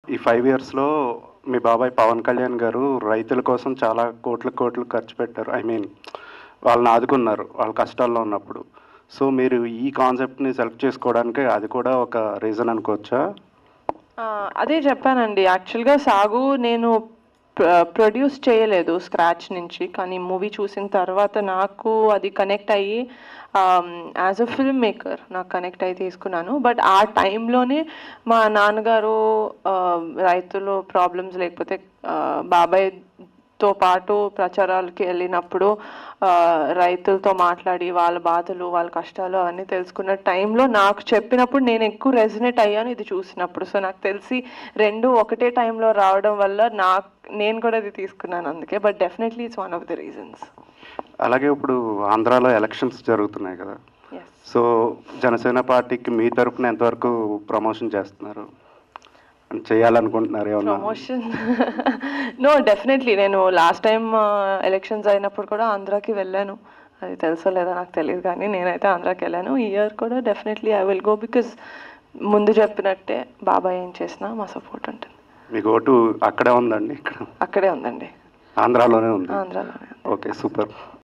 ఈ ఫైవ్ ఇయర్స్లో మీ బాబాయ్ పవన్ కళ్యాణ్ గారు రైతుల కోసం చాలా కోట్ల కోట్లు ఖర్చు పెట్టారు ఐ మీన్ వాళ్ళని ఆదుకున్నారు వాళ్ళ కష్టాల్లో ఉన్నప్పుడు సో మీరు ఈ కాన్సెప్ట్ని సెలెక్ట్ చేసుకోవడానికి అది కూడా ఒక రీజన్ అనుకోవచ్చా ఆ, అదే చెప్పానండి యాక్చువల్గా సాగు నేను ప్రొడ్యూస్ చేయలేదు స్క్రాచ్ నుంచి కానీ మూవీ చూసిన తర్వాత నాకు అది కనెక్ట్ అయ్యి యాజ్ అ ఫిల్మ్ మేకర్ నాకు కనెక్ట్ అయ్యి తీసుకున్నాను బట్ ఆ టైంలోనే మా నాన్నగారు ఆ, రైతులు ప్రాబ్లమ్స్ లేకపోతే ఆ, బాబాయ్తో పాటు ప్రచారాలకి వెళ్ళినప్పుడు ఆ, రైతులతో మాట్లాడి వాళ్ళ బాధలు వాళ్ళ కష్టాలు అవన్నీ తెలుసుకున్న టైంలో నాకు చెప్పినప్పుడు నేను ఎక్కువ రెజినేట్ అయ్యాను ఇది చూసినప్పుడు సో నాకు తెలిసి రెండు ఒకటే టైంలో రావడం వల్ల నాకు నేను కూడా ఇది తీసుకున్నాను అందుకే but definitely it's one of the reasons అలాగే ఇప్పుడు ఆంధ్రాలో ఎలక్షన్స్ జరుగుతున్నాయి కదా ఎస్ సో జనసేన పార్టీకి మీ తరపున ఎంతవరకు ప్రమోషన్ చేస్తున్నారు అని చేయాలనుకుంటున్నారు ఏమన్నా ప్రమోషన్ నో డెఫినెట్లీ నేను లాస్ట్ టైం ఎలక్షన్స్ అయినప్పుడు కూడా ఆంధ్రాకి వెళ్ళాను అది తెలుసో లేదో నాకు తెలియదు కానీ నేనైతే ఆంధ్రాకి వెళ్ళాను ఈ ఇయర్ కూడా definitely I will go because ముందు చెప్పినట్టే బాబాయ్ ఏం చేసినా మా సపోర్ట్ ఉంటుంది మీకు ఓటు అక్కడే ఉందండి ఇక్కడ అక్కడే ఉందండి ఆంధ్రాలోనే ఉంది ఆంధ్రాలోనే ఓకే సూపర్